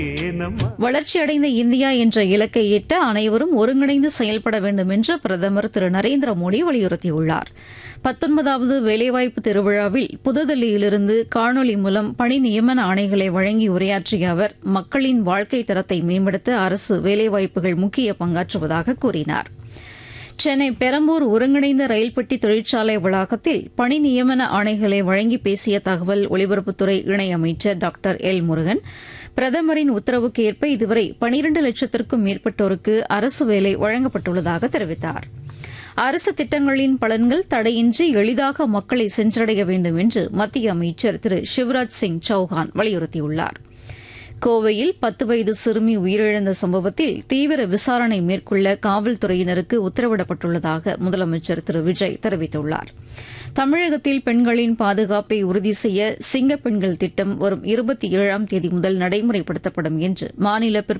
வளர்ச்சியடைந்த இந்தியா என்ற இலக்கை எட்ட அனைவரும் ஒருங்கிணைந்து செயல்பட வேண்டும் என்று பிரதமர் திரு நரேந்திர மோடி வலியுறுத்தியுள்ளார் பத்தொன்பதாவது வேலைவாய்ப்பு திருவிழாவில் புதுதில்லியிலிருந்து காணொலி மூலம் பணி நியமன ஆணைகளை வழங்கி உரையாற்றிய அவர் மக்களின் வாழ்க்கை தரத்தை மேம்படுத்த அரசு வேலைவாய்ப்புகள் முக்கிய பங்காற்றுவதாக கூறினார் சென்னை பெரம்பூர் ஒருங்கிணைந்த ரயில் பெட்டி தொழிற்சாலை வளாகத்தில் பணி நியமன ஆணைகளை வழங்கி பேசிய தகவல் ஒலிபரப்புத்துறை இணையமைச்சர் டாக்டர் எல் முருகன் பிரதமரின் உத்தரவுக்கு ஏற்ப இதுவரை பனிரண்டு லட்சத்திற்கும் மேற்பட்டோருக்கு அரசு வேலை வழங்கப்பட்டுள்ளதாக தெரிவித்தார் அரசு திட்டங்களின் பலன்கள் தடையின்றி எளிதாக மக்களை சென்றடைய வேண்டும் என்று மத்திய அமைச்சர் திரு சிவராஜ் சிங் சௌஹான் வலியுறுத்தியுள்ளாா் கோவையில் பத்து வயது சிறுமி உயிரிழந்த சம்பவத்தில் தீவிர விசாரணை மேற்கொள்ள காவல்துறையினருக்கு உத்தரவிடப்பட்டுள்ளதாக முதலமைச்சர் திரு விஜய் தெரிவித்துள்ளார் தமிழகத்தில் பெண்களின் பாதுகாப்பை உறுதி செய்ய சிங்க பெண்கள் திட்டம் வரும் இருபத்தி ஏழாம் தேதி முதல் நடைமுறைப்படுத்தப்படும் என்று மாநில